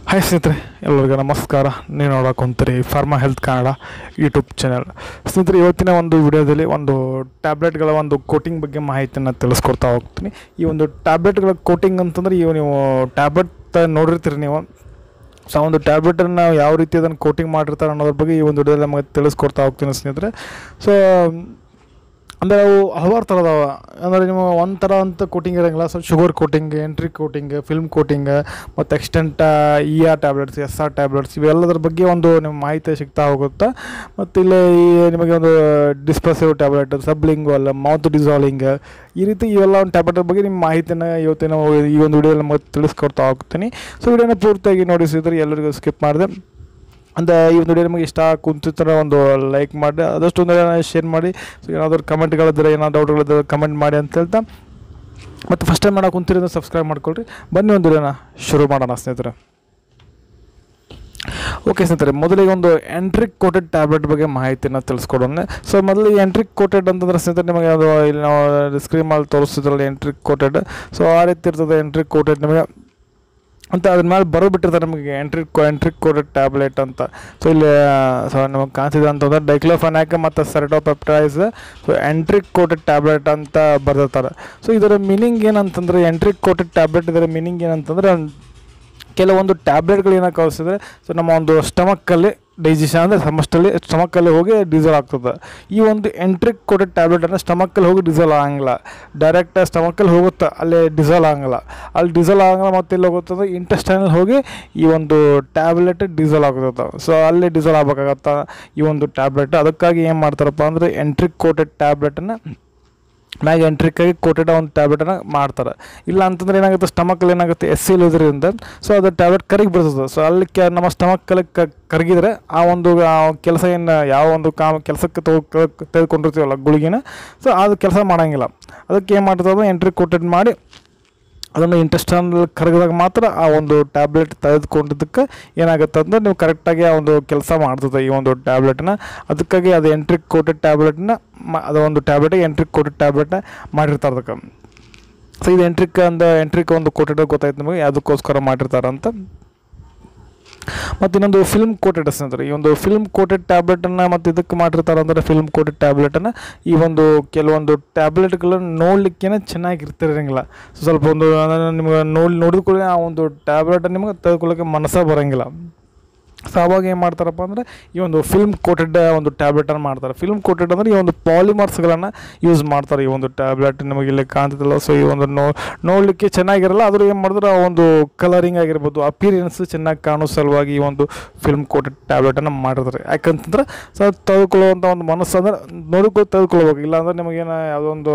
hi ಸ್ನೇಹಿತರೆ ಎಲ್ಲರಿಗೂ ನಮಸ್ಕಾರ ನೀವು ನೋಡೋಕೆ ಹೊಂತೀರಿ pharma health Kannada YouTube channel ಸ್ನೇಹಿತರೆ ಇವತ್ತಿನ ಒಂದು ವಿಡಿಯೋದಲ್ಲಿ ಒಂದು ಟ್ಯಾಬ್ಲೆಟ್ಗಳ ಒಂದು ಕೋಟಿಂಗ್ ಬಗ್ಗೆ ಮಾಹಿತಿಯನ್ನು ತಿಳಿಸ್ಕೊಡ್ತಾ ಹೋಗ್ತೀನಿ ಈ ಒಂದು ಟ್ಯಾಬ್ಲೆಟ್ಗಳ ಕೋಟಿಂಗ್ ಅಂತಂದ್ರೆ ಇವು ನೀವು ಟ್ಯಾಬ್ಲೆಟ್ ನೋಡಿರ್ತೀರಿ ನೀವು ಸೊ ಆ ಒಂದು ಟ್ಯಾಬ್ಲೆಟನ್ನು ಯಾವ ರೀತಿ ಅದನ್ನು ಕೋಟಿಂಗ್ ಮಾಡಿರ್ತಾರೆ ಅನ್ನೋದ್ರ ಬಗ್ಗೆ ಈ ಒಂದು ವಿಡಿಯೋದಲ್ಲಿ ನಮಗೆ ತಿಳಿಸ್ಕೊಡ್ತಾ ಹೋಗ್ತೀನಿ ಸ್ನೇಹಿತರೆ ಸೊ ಅಂದರೆ ಅವು ಹಲವಾರು ಥರ ಅದಾವ ಅಂದರೆ ನೀವು ಒಂದು ಥರ ಅಂತ ಕೋಟಿಂಗ್ ಇರೋಂಗಿಲ್ಲ so sugar coating enteric coating film coating ಮತ್ತು extended E R tablets S R tablets ಇವೆಲ್ಲದರ ಬಗ್ಗೆ ಒಂದು ನಿಮ್ಮ ಮಾಹಿತಿ ಸಿಗ್ತಾ ಹೋಗುತ್ತೆ ಮತ್ತು ಇಲ್ಲಿ ಈ ನಿಮಗೆ ಒಂದು dispersive tablet sublingual mouth dissolving ಈ ರೀತಿ ಇವೆಲ್ಲ ಒಂದು ಟ್ಯಾಬ್ಲೆಟ್ ಬಗ್ಗೆ ನಿಮ್ಮ ಮಾಹಿತಿನ ಇವತ್ತಿನ ಈ ಒಂದು ವಿಡಿಯೋದಲ್ಲಿ ನಮಗೆ ತಿಳಿಸ್ಕೊಡ್ತಾ ಹೋಗ್ತೀನಿ ಸೊ ವಿಡಿಯೋನ ಪೂರ್ತಿಯಾಗಿ ನೋಡಿಸಿದ್ರೆ ಎಲ್ಲರಿಗೂ ಸ್ಕಿಪ್ ಮಾಡಿದೆ ಅಂತ ಈ ಒಂದು ವಿಡಿಯೋ ನಿಮಗೆ ಇಷ್ಟ ಕುಂತಿರ್ತಾರೆ ಒಂದು ಲೈಕ್ ಮಾಡಿ ಆದಷ್ಟು ಒಂದು ಶೇರ್ ಮಾಡಿ ಸೊ ಏನಾದರೂ ಕಮೆಂಟ್ಗಳಿದ್ರೆ ಏನಾದ್ರು ಡೌಟ್ಗಳಿದ್ರೆ ಕಮೆಂಟ್ ಮಾಡಿ ಅಂತ ಹೇಳ್ತಾ ಮತ್ತು ಫಸ್ಟ್ ಟೈಮ್ ಮಾಡೋ ಕುಂತಿರೋದು ಸಬ್ಸ್ಕ್ರೈಬ್ ಮಾಡ್ಕೊಳ್ರಿ ಬನ್ನಿ ಒಂದು ವಿಡಿಯೋನ ಶುರು ಮಾಡೋಣ ಸ್ನೇಹಿತರೆ ಓಕೆ ಸ್ನೇಹಿತರೆ ಮೊದಲಿಗೆ ಒಂದು ಎಂಟ್ರಿಕ್ ಕೋಟೆಡ್ ಟ್ಯಾಬ್ಲೆಟ್ ಬಗ್ಗೆ ಮಾಹಿತಿನ ತಿಳಿಸ್ಕೊಡೋಣ ಸೊ ಮೊದಲು ಈ ಎಂಟ್ರಿಕ್ ಕೋಟೆಡ್ ಅಂತಂದ್ರೆ ಸ್ನೇಹಿತರೆ ನಿಮಗೆ ಅದು ಇಲ್ಲಿ ನಾವು ಸ್ಕ್ರೀನ್ ಮೇಲೆ ತೋರಿಸ್ತಿದ್ರಲ್ಲ ಎಂಟ್ರಿಕ್ ಕೋಟೆಡ್ ಸೊ ಆ ರೀತಿ ಇರ್ತದೆ ಎಂಟ್ರಿಕ್ ಕೋಟೆಡ್ ನಿಮಗೆ ಅಂತ ಅದ್ರ ಮೇಲೆ ಬರೋಬಿಟ್ಟಿರ್ತಾರೆ ನಮಗೆ ಎಂಟ್ರಿ ಎಂಟ್ರಿಕ್ ಕೋಡೆಡ್ ಟ್ಯಾಬ್ಲೆಟ್ ಅಂತ ಸೊ ಇಲ್ಲಿ ಸೊ ನಮಗೆ ಕಾಣ್ತಿದೆ ಅಂತಂದ್ರೆ ಡೈಕ್ಲೋಫನಾಕ್ ಮತ್ತು serratiopeptase so enteric coated tablet ಅಂತ ಬರ್ದಿರ್ತಾರೆ ಸೊ ಇದರ ಮೀನಿಂಗ್ ಏನಂತಂದ್ರೆ ಎಂಟ್ರಿಕ್ ಕೋಟೆಡ್ ಟ್ಯಾಬ್ಲೆಟ್ ಇದರ ಮೀನಿಂಗ್ ಏನಂತಂದ್ರೆ ಕೆಲವೊಂದು ಟ್ಯಾಬ್ಲೆಟ್ಗಳು ಏನಕ್ಕೆ ಕಳಿಸಿದ್ರೆ ಸೊ ನಮ್ಮ ಒಂದು ಸ್ಟಮಕ್ಕಲ್ಲಿ ಡೈಜೆಷನ್ ಅಂದರೆ ಸಮಸ್ಟಲ್ಲಿ ಸ್ಟಮಕ್ಕಲ್ಲಿ ಹೋಗಿ ಡಿಸಲ್ ಆಗ್ತದೆ ಈ ಒಂದು ಎಂಟ್ರಿಕ್ ಕೊಡೋ ಟ್ಯಾಬ್ಲೆಟನ್ನು ಸ್ಟಮಕ್ಕಲ್ಲಿ ಹೋಗಿ ಡಿಸಲ್ ಆಗಂಗಿಲ್ಲ ಡೈರೆಕ್ಟ್ ಸ್ಟಮಕ್ಕಲ್ಲಿ ಹೋಗುತ್ತೆ ಅಲ್ಲಿ ಡಿಸಲ್ ಆಗಂಗಿಲ್ಲ ಅಲ್ಲಿ ಡಿಸಲ್ ಆಗಂಗಿಲ್ಲ ಮತ್ತೆ ಎಲ್ಲಿ ಹೋಗುತ್ತದೆ ಇಂಟೆಸ್ಟೈನಲ್ಲಿ ಹೋಗಿ ಈ ಒಂದು ಟ್ಯಾಬ್ಲೆಟ್ ಡಿಸಲ್ ಆಗುತ್ತದೆ ಸೊ ಅಲ್ಲಿ ಡಿಸಲ್ ಆಗ್ಬೇಕಾಗತ್ತೆ ಈ ಒಂದು ಟ್ಯಾಬ್ಲೆಟ್ ಅದಕ್ಕಾಗಿ ಏನು ಮಾಡ್ತಾರಪ್ಪ ಅಂದರೆ ಎಂಟ್ರಿಕ್ ಕೋಟೆಡ್ ಟ್ಯಾಬ್ಲೆಟನ್ನು ಮ್ಯಾಗ ಎಂಟ್ರಿಕ್ಕಾಗಿ ಕೋಟೆಡ್ ಒಂದು ಟ್ಯಾಬ್ಲೆಟನ್ನು ಮಾಡ್ತಾರೆ ಇಲ್ಲ ಅಂತಂದ್ರೆ ಏನಾಗುತ್ತೆ ಸ್ಟಮಕಲ್ಲಿ ಏನಾಗುತ್ತೆ ಎಸ್ ಸಿ ಇರೋದ್ರಿಂದ ಸೊ ಅದು ಟ್ಯಾಬ್ಲೆಟ್ ಕರಗಿ ಬರ್ತದೆ ಸೊ ಅಲ್ಲಿ ಕೆ ನಮ್ಮ ಸ್ಟಮಕ್ಕಲ್ಲಿ ಕ ಕರಗಿದ್ರೆ ಆ ಒಂದು ಕೆಲಸ ಏನು ಯಾವ ಒಂದು ಕಾಮ ಕೆಲಸಕ್ಕೆ ತಗೊ ತೆಗೆದುಕೊಂಡಿರ್ತೀವಲ್ಲ ಗುಳಿಗಿನ ಸೊ ಅದು ಕೆಲಸ ಮಾಡೋಂಗಿಲ್ಲ ಅದಕ್ಕೆ ಏನು ಮಾಡ್ತದೆ ಎಂಟ್ರಿ ಕೋಟೆಡ್ ಮಾಡಿ ಅದನ್ನು ಇಂಟೆಸ್ಟೈನಲ್ಲಿ ಕರಗಿದಾಗ ಮಾತ್ರ ಆ ಒಂದು ಟ್ಯಾಬ್ಲೆಟ್ ತೆಗೆದುಕೊಂಡಿದ್ದಕ್ಕೆ ಏನಾಗುತ್ತೆ ಅಂದ್ರೆ ನೀವು ಕರೆಕ್ಟಾಗಿ ಆ ಒಂದು ಕೆಲಸ ಮಾಡ್ತದೆ ಈ ಒಂದು ಟ್ಯಾಬ್ಲೆಟ್ನ ಅದಕ್ಕಾಗಿ ಅದು ಎಂಟ್ರಿಕ್ ಕೋಟೆಡ್ ಟ್ಯಾಬ್ಲೆಟ್ನ ಮ ಅದು ಒಂದು ಟ್ಯಾಬ್ಲೆಟಿಗೆ ಎಂಟ್ರಿಕ್ ಕೋಟೆಡ್ ಟ್ಯಾಬ್ಲೆಟ್ನ ಮಾಡಿರ್ತಾರೆ ಅದಕ್ಕೆ ಸೊ ಇದು ಎಂಟ್ರಿಕ್ ಅಂದ ಎಂಟ್ರಿಕ್ ಒಂದು ಕೋಟೆಡ್ ಗೊತ್ತಾಯ್ತು ನಿಮಗೆ ಅದಕ್ಕೋಸ್ಕರ ಮಾಡಿರ್ತಾರೆ ಅಂತ ಮತ್ತು ಇನ್ನೊಂದು ಫಿಲ್ಮ್ ಕೋಟೆಡ್ ಅಂತಾರೆ ಈ ಒಂದು ಫಿಲ್ಮ್ ಕೋಟೆಡ್ ಟ್ಯಾಬ್ಲೆಟನ್ನು ಮತ್ತು ಇದಕ್ಕೆ ಮಾಡಿರ್ತಾರೆ ಅಂದರೆ ಫಿಲ್ಮ್ ಕೋಟೆಡ್ ಟ್ಯಾಬ್ಲೆಟನ್ನು ಈ ಒಂದು ಕೆಲವೊಂದು ಟ್ಯಾಬ್ಲೆಟ್ಗಳನ್ನು ನೋಡಲಿಕ್ಕೇನೆ ಚೆನ್ನಾಗಿರ್ತಿರಂಗಿಲ್ಲ ಸೊ ಸ್ವಲ್ಪ ಒಂದು ನಿಮ್ಗೆ ನೋಡಿ ನೋಡಿದ ಕೂಡಲೇ ಆ ಒಂದು ಟ್ಯಾಬ್ಲೆಟ್ ನಿಮಗೆ ತೆಗೆದುಕೊಳ್ಳೋಕ್ಕೆ ಮನಸ್ಸೇ ಬರೋಂಗಿಲ್ಲ ಸೊ ಅವಾಗ ಏನು ಮಾಡ್ತಾರಪ್ಪ ಅಂದರೆ ಈ ಒಂದು ಫಿಲ್ಮ್ ಕೋಟೆಡ್ ಒಂದು ಟ್ಯಾಬ್ಲೆಟನ್ನು ಮಾಡ್ತಾರೆ ಫಿಲ್ಮ್ ಕೋಟೆಡ್ ಅಂದರೆ ಈ ಒಂದು ಪಾಲಿಮರ್ಸ್ಗಳನ್ನು ಯೂಸ್ ಮಾಡ್ತಾರೆ ಈ ಒಂದು ಟ್ಯಾಬ್ಲೆಟ್ ನಿಮಗೆ ಇಲ್ಲಿ ಕಾಣ್ತಿದ್ದಲ್ಲ ಸೊ ಈ ಒಂದು ನೋ ನೋಡಲಿಕ್ಕೆ ಚೆನ್ನಾಗಿರಲ್ಲ ಆದರೂ ಏನು ಮಾಡಿದ್ರೆ ಆ ಒಂದು ಕಲರಿಂಗ್ ಆಗಿರ್ಬೋದು ಅಪಿರಿಯನ್ಸ್ ಚೆನ್ನಾಗಿ ಕಾಣೋ ಸಲುವಾಗಿ ಈ ಒಂದು ಫಿಲ್ಮ್ ಕೋಟೆಡ್ ಟ್ಯಾಬ್ಲೆಟನ್ನು ಮಾಡಿರ್ತಾರೆ ಯಾಕಂತಂದ್ರೆ ಸೊ ಅದು ತೆಗೆದುಕೊಳ್ಳುವಂಥ ಒಂದು ಮನಸ್ಸು ಅಂದ್ರೆ ನೋಡಿಕೊಂಡು ತೆಗೆದುಕೊಳ್ಬೇಕು ಇಲ್ಲಾಂದ್ರೆ ನಿಮಗೇನು ಯಾವುದೋ ಒಂದು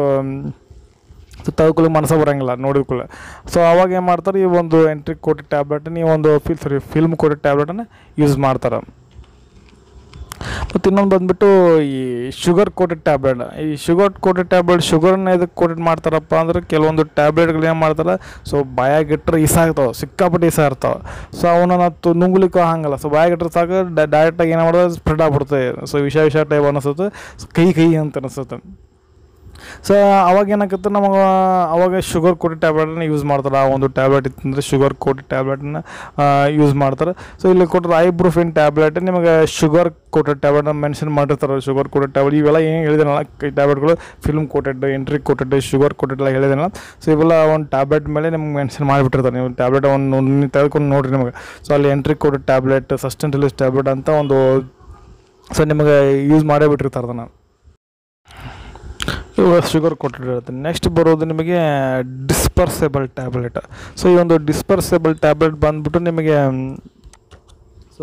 ಸೊ ತೆಗೆದುಕೊಳ್ಳಿ ಮನಸ್ಸು ಬರೋಂಗಿಲ್ಲ ನೋಡಿದ್ಕೊಳ್ಳೆ ಸೊ ಅವಾಗ ಏನು ಮಾಡ್ತಾರೆ ಈ ಒಂದು ಎಂಟ್ರಿ ಕೋಟೆಡ್ ಟ್ಯಾಬ್ಲೆಟ್ ನೀವು ಒಂದು ಫಿಲ್ ಸಾರಿ ಫಿಲ್ಮ್ ಕೋಟೆಡ್ ಟ್ಯಾಬ್ಲೆಟನ್ನು ಯೂಸ್ ಮಾಡ್ತಾರೆ ಮತ್ತು ಇನ್ನೊಂದು ಬಂದುಬಿಟ್ಟು ಈ ಶುಗರ್ ಕೋಟೆಡ್ ಟ್ಯಾಬ್ಲೆಟ್ ಈ ಶುಗರ್ ಕೋಟೆಡ್ ಟ್ಯಾಬ್ಲೆಟ್ ಶುಗರ್ನ ಇದಕ್ಕೆ ಕೋಟೆಡ್ ಮಾಡ್ತಾರಪ್ಪ ಅಂದ್ರೆ ಕೆಲವೊಂದು ಟ್ಯಾಬ್ಲೆಟ್ಗಳು ಏನು ಮಾಡ್ತಾರೆ ಸೊ ಬಾಯಾಗಿಟ್ಟರೆ ಇಸ ಆಗ್ತಾವೆ ಸಿಕ್ಕಾಪಟ್ಟೆ ಇಸ ಇರ್ತಾವೆ ಸೊ ಅವನ್ನ ನಾವು ನುಂಗ್ಲಿಕ್ಕೆ ಆಗಂಗಿಲ್ಲ ಸೊ ಬಾಯಾಗಿಟ್ರೆ ಸಾಕು ಡೈರೆಕ್ಟಾಗಿ ಏನು ಮಾಡೋದು ಸ್ಪ್ರೆಡ್ ಆಗ್ಬಿಡ್ತದೆ ಸೊ ವಿಷ ವಿಷ ಟೈಪ್ ಅನಿಸುತ್ತೆ ಕೈ ಕೈ ಅಂತ ಅನಿಸುತ್ತೆ ಸೊ ಅವಾಗ ಏನಾಗುತ್ತೆ ನಮಗೆ ಅವಾಗ ಶುಗರ್ ಕೋಟೆಡ್ ಟ್ಯಾಬ್ಲೆಟನ್ನ ಯೂಸ್ ಮಾಡ್ತಾರೆ ಆ ಒಂದು ಟ್ಯಾಬ್ಲೆಟ್ ಇತ್ತಂದರೆ ಶುಗರ್ ಕೋಟೆಡ್ ಟ್ಯಾಬ್ಲೆಟನ್ನ ಯೂಸ್ ಮಾಡ್ತಾರೆ ಸೊ ಇಲ್ಲಿ ಕೊಟ್ಟರೆ ಐಬ್ರೂಫಿನ್ ಟ್ಯಾಬ್ಲೆಟ್ ನಿಮಗೆ ಶುಗರ್ ಕೋಟೆಡ್ ಟ್ಯಾಬ್ಲೆಟ್ನ ಮೆನ್ಷನ್ ಮಾಡಿರ್ತಾರೆ ಶುಗರ್ ಕೋಟೆಡ್ ಟ್ಯಾಬ್ಲೆಟ್ ಇವೆಲ್ಲ ಏನು ಹೇಳಿದನಲ್ಲ ಈ ಟ್ಯಾಬ್ಲೆಟ್ಗಳು film coated entry coated sugar coated ಎಲ್ಲ ಹೇಳಿದನಲ್ಲ ಸೊ ಇವೆಲ್ಲ ಒಂದು ಟ್ಯಾಬ್ಲೆಟ್ ಮೇಲೆ ನಿಮ್ಗೆ ಮೆನ್ಷನ್ ಮಾಡಿಬಿಟ್ಟಿರ್ತಾರೆ ನೀವು ಟ್ಯಾಬ್ಲೆಟ್ ಒಂದು ನೀವು ತೆಗೆದುಕೊಂಡು ನೋಡಿರಿ ನಿಮಗೆ ಸೊ ಅಲ್ಲಿ entry coated tablet sustained release tablet ಅಂತ ಒಂದು ಸೊ ನಿಮಗೆ ಯೂಸ್ ಮಾಡೇ ಬಿಟ್ಟಿರ್ತಾರೆ ಅದನ್ನು ಇವಾಗ ಶುಗರ್ ಕೊಟ್ಟಿರುತ್ತೆ ನೆಕ್ಸ್ಟ್ ಬರೋದು ನಿಮಗೆ ಡಿಸ್ಪರ್ಸೇಬಲ್ ಟ್ಯಾಬ್ಲೆಟ್ ಸೊ ಈ ಒಂದು ಡಿಸ್ಪರ್ಸೇಬಲ್ ಟ್ಯಾಬ್ಲೆಟ್ ಬಂದ್ಬಿಟ್ಟು ನಿಮಗೆ ಸೊ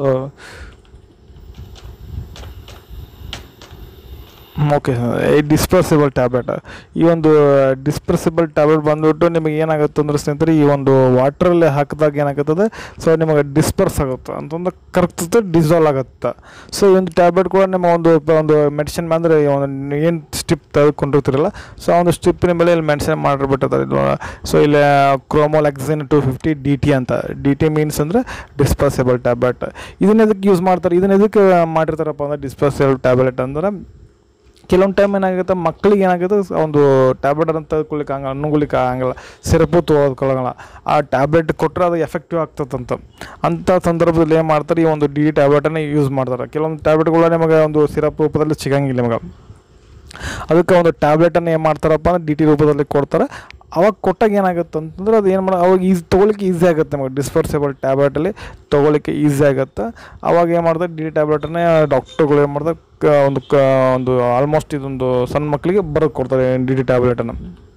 ಓಕೆ ಈ ಡಿಸ್ಪರ್ಸಿಬಲ್ ಟ್ಯಾಬ್ಲೆಟ್ ಈ ಒಂದು ಡಿಸ್ಪರ್ಸಿಬಲ್ ಟ್ಯಾಬ್ಲೆಟ್ ಬಂದ್ಬಿಟ್ಟು ನಿಮಗೆ ಏನಾಗುತ್ತೆ ಅಂದ್ರೆ ಸ್ನೇಹಿತರೆ ಈ ಒಂದು ವಾಟ್ರಲ್ಲಿ ಹಾಕಿದಾಗ ಏನಾಗುತ್ತದೆ ಸೊ ನಿಮಗೆ ಡಿಸ್ಪರ್ಸ್ ಆಗುತ್ತೆ ಅಂತಂದ್ರೆ ಕರಗ್ತದೆ ಡಿಸಾಲ್ವ್ ಆಗುತ್ತೆ ಸೊ ಈ ಒಂದು ಟ್ಯಾಬ್ಲೆಟ್ ಕೂಡ ನಿಮ್ಮ ಒಂದು ಒಂದು ಮೆಡಿಸಿನ್ ಅಂದರೆ ಒಂದು ಏನು ಸ್ಟಿಪ್ ತೆಗೆದುಕೊಂಡಿರ್ತಿರಲ್ಲ ಸೊ ಆ ಒಂದು ಸ್ಟಿಪ್ಪಿನ ಮೇಲೆ ಇಲ್ಲಿ ಮೆನ್ಷನ್ ಮಾಡಿರ್ಬಿಟ್ಟಿದ್ದಾರೆ ಸೊ ಇಲ್ಲಿ ಕ್ರೋಮೋಲಾಕ್ಸಿನ್ ಟು ಫಿಫ್ಟಿ ಡಿ ಟಿ ಅಂತ ಡಿ ಟಿ ಮೀನ್ಸ್ ಅಂದರೆ ಡಿಸ್ಪರ್ಸೇಬಲ್ ಟ್ಯಾಬ್ಲೆಟ್ ಇದನ್ನ ಎದಕ್ಕೆ ಯೂಸ್ ಮಾಡ್ತಾರೆ ಇದನ್ನ ಎದಕ್ಕೆ ಮಾಡಿರ್ತಾರಪ್ಪ ಅಂದ್ರೆ ಡಿಸ್ಪರ್ಸೇಬಲ್ ಟ್ಯಾಬ್ಲೆಟ್ ಅಂದ್ರೆ ಕೆಲವೊಂದು ಟೈಮ್ ಏನಾಗುತ್ತೆ ಮಕ್ಕಳಿಗೆ ಏನಾಗುತ್ತೆ ಸ- ಒಂದು ಟ್ಯಾಬ್ಲೆಟ್ ಅಂತ ತೆಗೆದುಕೊಳ್ಳಿಕ್ಕೆ ಆಗಲ್ಲ ನುಂಗ್ಲಿಕ್ಕೆ ಆಗಲ್ಲ ಸಿರಪು ತೊಗೊಳಕ್ಕಾಗಲ್ಲ ಆ ಟ್ಯಾಬ್ಲೆಟ್ ಕೊಟ್ಟರೆ ಅದು ಎಫೆಕ್ಟಿವ್ ಆಗ್ತದಂತ ಅಂಥ ಸಂದರ್ಭದಲ್ಲಿ ಏನು ಮಾಡ್ತಾರೆ ಈ ಒಂದು ಡಿ ಟ್ಯಾಬ್ಲೆಟನ್ನು ಯೂಸ್ ಮಾಡ್ತಾರೆ ಕೆಲವೊಂದು ಟ್ಯಾಬ್ಲೆಟ್ಗಳು ನಿಮಗೆ ಒಂದು ಸಿರಪ್ ರೂಪದಲ್ಲಿ ಸಿಗಂಗಿಲ್ಲ ನಿಮಗೆ ಅದಕ್ಕೆ ಒಂದು ಟ್ಯಾಬ್ಲೆಟನ್ನು ಏನು ಮಾಡ್ತಾರಪ್ಪ ಅಂದ್ರೆ ಡಿ ಟಿ ರೂಪದಲ್ಲಿ ಕೊಡ್ತಾರೆ ಅವಾಗ ಕೊಟ್ಟಾಗ ಏನಾಗುತ್ತೆ ಅಂತಂದ್ರೆ ಅದು ಏನು ಮಾಡೋ ಅವಾಗ ಈಸಿ ತೊಗೊಳಿಕ್ಕೆ ಈಸಿ ಆಗುತ್ತೆ ನಮಗೆ ಡಿಸ್ಪರ್ಸೇಬಲ್ ಟ್ಯಾಬ್ಲೆಟಲ್ಲಿ ತೊಗೊಳಿಕ್ಕೆ ಈಸಿ ಆಗುತ್ತೆ ಅವಾಗ ಏನು ಮಾಡ್ತಾರೆ ಡಿ ಟಿ ಟ್ಯಾಬ್ಲೆಟನ್ನೇ ಡಾಕ್ಟರ್ಗಳು ಏನು ಮಾಡ್ತಾರೆ ಕ- ಒಂದು ಕ ಒಂದು ಆಲ್ಮೋಸ್ಟ್ ಇದೊಂದು ಸಣ್ಣ ಮಕ್ಕಳಿಗೆ ಬರೆದು ಕೊಡ್ತಾರೆ ಡಿ ಟಿ ಟ್ಯಾಬ್ಲೆಟನ್ನು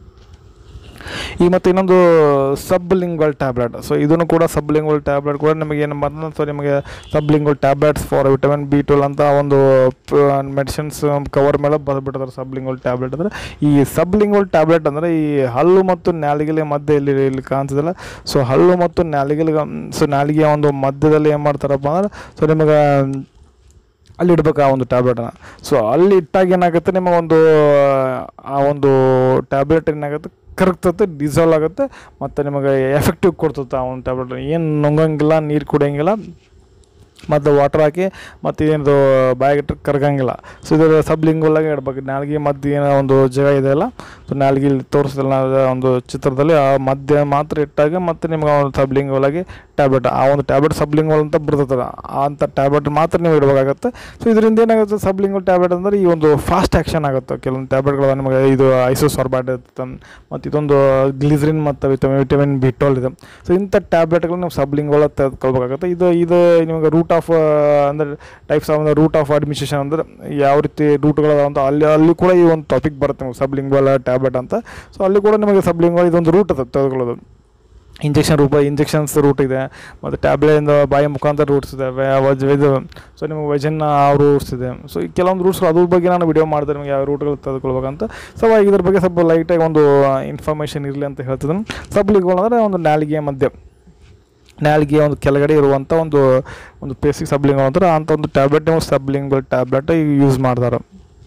ಈ ಮತ್ತು ಇನ್ನೊಂದು ಸಬ್ ಲಿಂಗ್ವಲ್ ಟ್ಯಾಬ್ಲೆಟ್ ಸೊ ಇದನ್ನು ಕೂಡ ಸಬ್ ಲಿಂಗ್ವಲ್ ಟ್ಯಾಬ್ಲೆಟ್ ಕೂಡ ನಿಮಗೆ ಏನು ಬಂದ ಸೊ ನಿಮಗೆ sublingual tablets for vitamin B twelve ಅಂತ ಒಂದು ಮೆಡಿಸಿನ್ಸ್ ಕವರ್ ಮೇಲೆ ಬರೆದ್ಬಿಟ್ಟಿದ್ದಾರೆ ಸಬ್ ಲಿಂಗ್ವಲ್ ಟ್ಯಾಬ್ಲೆಟ್ ಅಂದರೆ ಈ ಸಬ್ ಲಿಂಗ್ವಲ್ ಟ್ಯಾಬ್ಲೆಟ್ ಅಂದರೆ ಈ ಹಲ್ಲು ಮತ್ತು ನಾಲಿಗೆಲಿ ಮಧ್ಯೆ ಇಲ್ಲಿ ಇಲ್ಲಿ ಕಾಣ್ತಿದಲ್ಲ ಸೊ ಹಲ್ಲು ಮತ್ತು ನಾಲಿಗೆಲಿ ಸೊ ನಾಲಿಗೆಯ ಒಂದು ಮಧ್ಯದಲ್ಲಿ ಏನು ಮಾಡ್ತಾರಪ್ಪ ಅಂದ್ರೆ ಸೊ ನಿಮಗೆ ಅಲ್ಲಿ ಇಡ್ಬೇಕು ಆ ಒಂದು ಟ್ಯಾಬ್ಲೆಟನ್ನು ಸೊ ಅಲ್ಲಿ ಇಟ್ಟಾಗ ಏನಾಗುತ್ತೆ ನಿಮಗೊಂದು ಆ ಒಂದು ಟ್ಯಾಬ್ಲೆಟ್ ಏನಾಗುತ್ತೆ ಕರಗ್ತತೆ ಡಿಸಾಲ್ವ್ ಆಗುತ್ತೆ ಮತ್ತು ನಿಮಗೆ ಎಫೆಕ್ಟಿವ್ ಕೊಡ್ತದೆ ಆ ಒಂದು ಟ್ಯಾಬ್ಲೆಟ್ ಏನು ನುಂಗಂಗಿಲ್ಲ ನೀರು ಕುಡಿಯೋಂಗಿಲ್ಲ ಮತ್ತು ವಾಟರ್ ಹಾಕಿ ಮತ್ತು ಏನದು ಬಾಯಿಗಿಟ್ಟು ಕರಗಂಗಿಲ್ಲ ಸೊ ಇದು ಸಬ್ಲಿಂಗುಲಾಗೆ ಇಡ್ಬೇಕು ನಾಲ್ಗೆ ಮಧ್ಯ ಏನೋ ಒಂದು ಜಾಗ ಇದೆಯಲ್ಲ ಸೊ ನಾಲ್ಗೆ ಇಲ್ಲಿ ತೋರಿಸಿದಲ್ಲ ನಾವು ಒಂದು ಚಿತ್ರದಲ್ಲಿ ಆ ಮಧ್ಯ ಮಾತ್ರ ಇಟ್ಟಾಗ ಮತ್ತು ನಿಮ್ಗೆ ಒಂದು ಸಬ್ಲಿಂಗುಲಾಗಿ ಟ್ಯಾಬ್ಲೆಟ್ ಆ ಒಂದು ಟ್ಯಾಬ್ಲೆಟ್ ಸಬ್ಲಿಂಗುಲ್ ಅಂತ ಬರ್ತದೆ ಆ ಅಂಥ ಟ್ಯಾಬ್ಲೆಟ್ ಮಾತ್ರ ನೀವು ಇಡಬೇಕಾಗತ್ತೆ ಸೊ ಇದರಿಂದ ಏನಾಗುತ್ತೆ ಸಬ್ಲಿಂಗುಲ್ ಟ್ಯಾಬ್ಲೆಟ್ ಅಂದರೆ ಈ ಒಂದು ಫಾಸ್ಟ್ ಆ್ಯಕ್ಷನ್ ಆಗುತ್ತೆ ಕೆಲವೊಂದು ಟ್ಯಾಬ್ಲೆಟ್ಗಳು ನಿಮಗೆ ಇದು ಐಸೋಸಾರ್ಬಾಟ್ ಇರುತ್ತೆ ಮತ್ತು ಇದೊಂದು ಗ್ಲಿಸ್ರಿನ್ ಮತ್ತು ವಿಟಮಿನ್ ವಿಟಮಿನ್ ಬಿ ಟ್ವೆಲ್ ಇದೆ ಸೊ ಇಂಥ ಟ್ಯಾಬ್ಲೆಟ್ಗಳು ನೀವು ಸಬ್ಲಿಂಗುಲ ತೆಗೆದುಕೊಳ್ಬೇಕಾಗುತ್ತೆ ಇದು ಇದು ನಿಮಗೆ ರೂಟ್ ಆಫ್ ಅಂದರೆ types of route of administration ಅಂದರೆ ಯಾವ ರೀತಿ ರೂಟ್ಗಳು ಅಂತ ಅಲ್ಲಿ ಅಲ್ಲಿ ಕೂಡ ಈ ಒಂದು ಟಾಪಿಕ್ ಬರುತ್ತೆ ನಿಮಗೆ ಸಬ್ಲಿಂಗ್ವಲ್ ಟ್ಯಾಬ್ಲೆಟ್ ಅಂತ ಸೊ ಅಲ್ಲಿ ಕೂಡ ನಿಮಗೆ ಸಬ್ಲಿಂಗ್ವಲ್ ಇದೊಂದು ರೂಟ್ ಅದು ತೆಗೆದುಕೊಳ್ಳೋದು ಇಂಜೆಕ್ಷನ್ ರೂಪ ಇಂಜೆಕ್ಷನ್ಸ್ ರೂಟ್ ಇದೆ ಮತ್ತು ಟ್ಯಾಬ್ಲೆಟಿಂದ ಬಾಯಿ ಮುಖಾಂತರ ರೂಟ್ಸ್ ಇದೆ ವ್ಯ- ವಜ್ ಇದು ಸೊ ನಿಮಗೆ ವಜನ್ನ ರೂಟ್ಸ್ ಇದೆ ಸೊ ಈ ಕೆಲವೊಂದು ರೂಟ್ಸ್ ಅದ್ರ ಬಗ್ಗೆ ನಾನು ವಿಡಿಯೋ ಮಾಡಿದೆ ನಿಮಗೆ ಯಾವ ರೂಟ್ಗಳು ತೆಗೆದುಕೊಳ್ಬೇಕಂತ ಸೊ ಅವಾಗ ಇದ್ರ ಬಗ್ಗೆ ಸ್ವಲ್ಪ ಲೈಟಾಗಿ ಒಂದು ಇನ್ಫಾರ್ಮೇಷನ್ ಇರಲಿ ಅಂತ ಹೇಳ್ತಿದ್ದೀನಿ ಸಬ್ಲಿಂಗ್ವಲ್ ಅಂದರೆ ಒಂದು ನಾಲಿಗೆಯ ಮಧ್ಯೆ ನಾಲಿಗೆಯ ಒಂದು ಕೆಳಗಡೆ ಇರುವಂಥ ಒಂದು ಒಂದು ಬೇಸಿಕ್ ಸಬ್ಲಿಂಗ್ ಅಂತಾರೆ ಅಂಥ ಒಂದು ಟ್ಯಾಬ್ಲೆಟ್ ನೀವು ಸಬ್ಲಿಂಗ್ವಲ್ ಟ್ಯಾಬ್ಲೆಟ್ ಯೂಸ್ ಮಾಡ್ತಾರೆ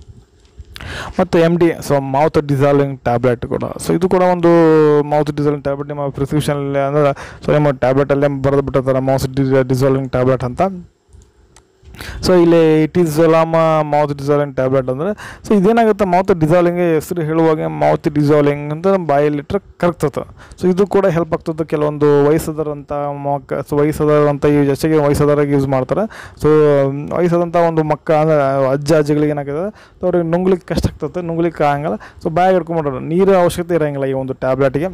ಮತ್ತು M D so mouth dissolving tablet ಕೂಡ ಸೊ ಇದು ಕೂಡ ಒಂದು ಮೌತ್ ಡಿಸಾಲ್ವಿಂಗ್ ಟ್ಯಾಬ್ಲೆಟ್ ನಿಮ್ಮ ಪ್ರಿಸ್ಕ್ರಿಪ್ಷನಲ್ಲಿ ಅಂದರೆ ಸೊ ನಿಮ್ಮ ಟ್ಯಾಬ್ಲೆಟಲ್ಲೇ ಬರೆದು ಬಿಟ್ಟಿರ್ತಾರೆ ಮೌತ್ ಡಿಸಾಲ್ವಿಂಗ್ ಟ್ಯಾಬ್ಲೆಟ್ ಅಂತ ಸೊ ಇಲ್ಲಿ ಇಟ್ ಈಸ್ ಜೊಲಾಮ ಮೌತ್ ಡಿಸಾಲ್ವಿಂಗ್ ಟ್ಯಾಬ್ಲೆಟ್ ಅಂದರೆ ಸೊ ಇದೇನಾಗುತ್ತೆ ಮೌತ್ ಡಿಸಾಲ್ವಿಂಗ್ ಹೆಸರು ಹೇಳುವಾಗ ಮೌತ್ ಡಿಸಾಲ್ವಿಂಗ್ ಅಂತ ಬಾಯಲ್ಲಿಟ್ಟರೆ ಕರಗ್ತದೆ ಸೊ ಇದು ಕೂಡ ಹೆಲ್ಪ್ ಆಗ್ತದೆ ಕೆಲವೊಂದು ವಯಸ್ಸದರಂಥ ಮಕ್ಕ ಸೊ ವಯಸ್ಸದರಂಥ ಈ ಹೆಚ್ಚಿಗೆ ವಯಸ್ಸದರಾಗಿ ಯೂಸ್ ಮಾಡ್ತಾರೆ ಸೊ ವಯಸ್ಸಾದಂಥ ಒಂದು ಮಕ್ಕ ಅಂದರೆ ಅಜ್ಜ ಅಜ್ಜಿಗಳಿಗೆ ಏನಾಗ್ತದೆ ಸೊ ಅವ್ರಿಗೆ ನುಂಗ್ಲಿಕ್ಕೆ ಕಷ್ಟ ಆಗ್ತದೆ ನುಂಗ್ಲಿಕ್ಕೆ ಆಗಂಗಿಲ್ಲ ಸೊ ಬಾಯಿಗೆ ಹಿಡ್ಕೊಂಬಿಡ್ರು ನೀರು ಅವಶ್ಯಕತೆ ಇರೋಂಗಿಲ್ಲ ಈ ಒಂದು ಟ್ಯಾಬ್ಲೆಟ್ಗೆ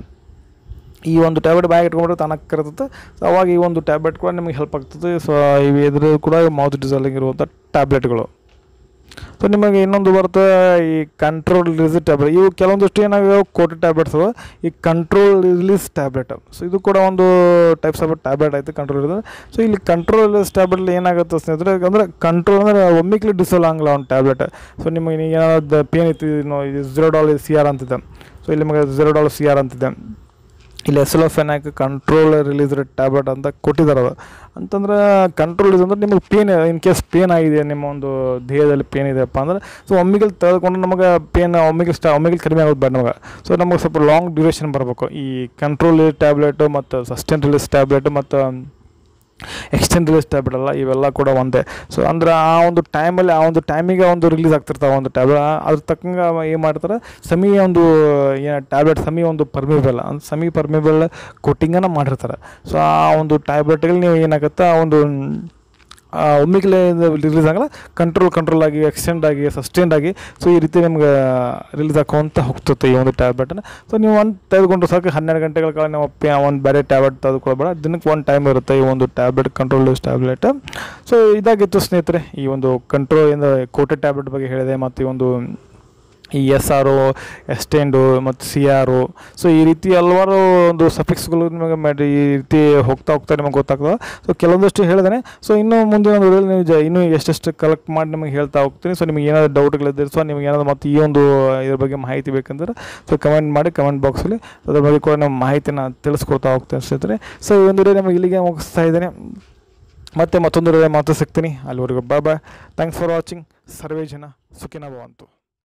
ಈ ಒಂದು ಟ್ಯಾಬ್ಲೆಟ್ ಬ್ಯಾಗ್ ಇಟ್ಕೊಂಡ್ರೆ ತನಕ ಕರ್ತದೆ ಸೊ ಅವಾಗ ಈ ಒಂದು ಟ್ಯಾಬ್ಲೆಟ್ ಕೂಡ ನಿಮಗೆ ಹೆಲ್ಪ್ ಆಗ್ತದೆ ಸೊ ಇವು ಇದ್ರ ಕೂಡ ಮೌತ್ ಡಿಸಾಲಿಂಗ್ ಇರುವಂಥ ಟ್ಯಾಬ್ಲೆಟ್ಗಳು ಸೊ ನಿಮಗೆ ಇನ್ನೊಂದು ಬರುತ್ತೆ ಈ ಕಂಟ್ರೋಲ್ ರಿಲೀಸ್ ಟ್ಯಾಬ್ಲೆಟ್ ಇವು ಕೆಲವೊಂದಷ್ಟು ಏನಾಗಿವೆ ಕೋಟಿ ಟ್ಯಾಬ್ಲೆಟ್ಸ್ ಅವ ಈ ಕಂಟ್ರೋಲ್ ರಿಲೀಸ್ ಟ್ಯಾಬ್ಲೆಟ್ ಸೊ ಇದು ಕೂಡ ಒಂದು ಟೈಪ್ಸ್ ಆಫ್ ಟ್ಯಾಬ್ಲೆಟ್ ಆಯಿತು ಕಂಟ್ರೋಲ್ ಇರೋದು ಸೊ ಇಲ್ಲಿ ಕಂಟ್ರೋಲ್ ರಿಲೀಸ್ ಟ್ಯಾಬ್ಲೆಟ್ ಏನಾಗುತ್ತೆ ಸ್ನೇಹಿತರೆ ಅಂದರೆ ಕಂಟ್ರೋಲ್ ಅಂದರೆ ಒಮ್ಮಿಕ್ಲಿ ಡಿಸೋಲ್ ಆಗಲ್ಲ ಒಂದು ಟ್ಯಾಬ್ಲೆಟ್ ಸೊ ನಿಮಗೆ ಏನಾದ್ರು ಪೇನ್ ಇತ್ತು ಝೀರೋ ಡಾಲ್ ಸಿ ಆರ್ ಅಂತಿದೆ ಸೊ ಇಲ್ಲಿ ನಿಮಗೆ ಝೀರೋ ಡಾಲ್ ಸಿ ಆರ್ ಅಂತಿದೆ ಇಲ್ಲಿ ಎಸ್ಲೋಫೆನಾಕ್ ಕಂಟ್ರೋಲ್ ರಿಲೀಸ್ ಟ್ಯಾಬ್ಲೆಟ್ ಅಂತ ಕೊಟ್ಟಿದ್ದಾರೆ ಅದು ಅಂತಂದ್ರೆ ಕಂಟ್ರೋಲ್ ಇದೆ ಅಂದ್ರೆ ನಿಮಗೆ ಪೇನ್ ಇನ್ ಕೇಸ್ ಪೇನ್ ಆಗಿದೆ ನಿಮ್ಮ ಒಂದು ದೇಹದಲ್ಲಿ ಪೇನ್ ಇದೆಯಪ್ಪ ಅಂದ್ರೆ ಸೊ ಒಮ್ಮಿಗೆ ತೆಗೆದುಕೊಂಡು ನಮಗೆ ಪೇನ್ ಒಮ್ಮಿಗೆ ಸ್ಟಾ ಒಮ್ಮಿಗೆ ಕಡಿಮೆ ಆಗೋದು ಬೇಡ ನಮಗೆ ಸೊ ನಮಗೆ ಸ್ವಲ್ಪ ಲಾಂಗ್ ಡ್ಯೂರೇಷನ್ ಬರಬೇಕು ಈ ಕಂಟ್ರೋಲ್ ಟ್ಯಾಬ್ಲೆಟು ಮತ್ತು ಸಸ್ಟೆನ್ ರಿಲೀಸ್ ಟ್ಯಾಬ್ಲೆಟ್ ಮತ್ತು ಎಕ್ಸ್ಟೆಂಡ್ ರಿಲೀಸ್ ಟ್ಯಾಬ್ಲೆಟ್ ಅಲ್ಲ ಇವೆಲ್ಲ ಕೂಡ ಒಂದೇ ಸೊ ಅಂದ್ರೆ ಆ ಒಂದು ಟೈಮಲ್ಲಿ ಆ ಒಂದು ಟೈಮಿಗೆ ಒಂದು ರಿಲೀಸ್ ಆಗ್ತಿರ್ತಾವೆ ಒಂದು ಟ್ಯಾಬ್ಲೆಟ್ ಅದ್ರ ತಕ್ಕಂಗೆ ಏನು ಮಾಡ್ತಾರೆ ಸಮಿ ಒಂದು ಏನು ಟ್ಯಾಬ್ಲೆಟ್ ಸಮಿ ಒಂದು ಪರ್ಮಿಬಲ್ ಅಂದ್ರೆ ಸಮಿ ಪರ್ಮಿಬಲ್ ಕೋಟಿಂಗನ್ನು ಮಾಡಿರ್ತಾರೆ ಸೊ ಆ ಒಂದು ಟ್ಯಾಬ್ಲೆಟ್ಗಳು ನೀವು ಏನಾಗುತ್ತೆ ಆ ಒಂದು ಒಮ್ಮಿಗ್ಲೇ ರಿಲೀಸ್ ಆಗಲ್ಲ ಕಂಟ್ರೋಲ್ ಕಂಟ್ರೋಲ್ ಆಗಿ ಎಕ್ಸ್ಟೆಂಡ್ ಆಗಿ ಸಸ್ಟೆಂಡ್ ಆಗಿ ಸೊ ಈ ರೀತಿ ನಿಮ್ಗೆ ರಿಲೀಸ್ ಹಾಕೋಂತ ಹೋಗ್ತದೆ ಈ ಒಂದು ಟ್ಯಾಬ್ಲೆಟನ್ನು ಸೊ ನೀವು ಒಂದು ತೆಗೆದುಕೊಂಡ್ರೆ ಸಾಕು ಹನ್ನೆರಡು ಗಂಟೆಗಳ ಕಾಲ ನೀವು ಪೇ ಒಂದು ಬೇರೆ ಟ್ಯಾಬ್ಲೆಟ್ ತೆಗೆದುಕೊಳ್ಬೇಡ ದಿನಕ್ಕೆ ಒಂದು ಟೈಮ್ ಇರುತ್ತೆ ಈ ಒಂದು ಟ್ಯಾಬ್ಲೆಟ್ ಕಂಟ್ರೋಲ್ ಟ್ಯಾಬ್ಲೆಟ್ ಸೊ ಇದಾಗಿತ್ತು ಸ್ನೇಹಿತರೆ ಈ ಒಂದು ಕಂಟ್ರೋಲ್ ಇಂದ ಕೋಟೆ ಟ್ಯಾಬ್ಲೆಟ್ ಬಗ್ಗೆ ಹೇಳಿದೆ ಮತ್ತು ಈ ಒಂದು ಈ ಎಸ್ ಆರು ಎಸ್ಟೆಂಡು ಮತ್ತು ಸಿ ಆರು ಸೊ ಈ ರೀತಿ ಹಲವಾರು ಒಂದು ಸಫಿಕ್ಸ್ಗಳು ನಿಮಗೆ ಮಾಡಿ ಈ ರೀತಿ ಹೋಗ್ತಾ ಹೋಗ್ತಾ ನಿಮಗೆ ಗೊತ್ತಾಗ್ತದೆ ಸೊ ಕೆಲವೊಂದಷ್ಟು ಹೇಳಿದಾನೆ ಸೊ ಇನ್ನೂ ಮುಂದಿನ ಒಂದು ವಿಡಿಯೋಲಿ ನೀವು ಜ ಇನ್ನೂ ಎಷ್ಟೆಷ್ಟು ಕಲೆಕ್ಟ್ ಮಾಡಿ ನಿಮಗೆ ಹೇಳ್ತಾ ಹೋಗ್ತೀನಿ ಸೊ ನಿಮಗೆ ಏನಾದರೂ ಡೌಟ್ಗಳಿದ್ದರೆ ಸೊ ನಿಮಗೆ ಏನಾದರೂ ಮತ್ತು ಈ ಒಂದು ಇದ್ರ ಬಗ್ಗೆ ಮಾಹಿತಿ ಬೇಕಂದ್ರೆ ಸೊ ಕಮೆಂಟ್ ಮಾಡಿ ಕಮೆಂಟ್ ಬಾಕ್ಸಲ್ಲಿ ಅದ್ರ ಬಗ್ಗೆ ಕೂಡ ನಾವು ಮಾಹಿತಿನ ತಿಳಿಸ್ಕೊಡ್ತಾ ಹೋಗ್ತೇನೆ ಸ್ನೇಹಿತರೆ ಸೊ ಈ ಒಂದು ವಿಡಿಯೋ ನಿಮಗೆ ಇಲ್ಲಿಗೆ ಮುಗಿಸ್ತಾ ಇದ್ದೇನೆ ಮತ್ತೆ ಮತ್ತೊಂದು ವಿಡಿಯೋ ಮಾತು ಸಿಗ್ತೀನಿ ಅಲ್ಲಿವರೆಗೂ bye bye thanks for watching ಸರ್ವೇ ಜನ ಸುಖಿನ ಭವಂತು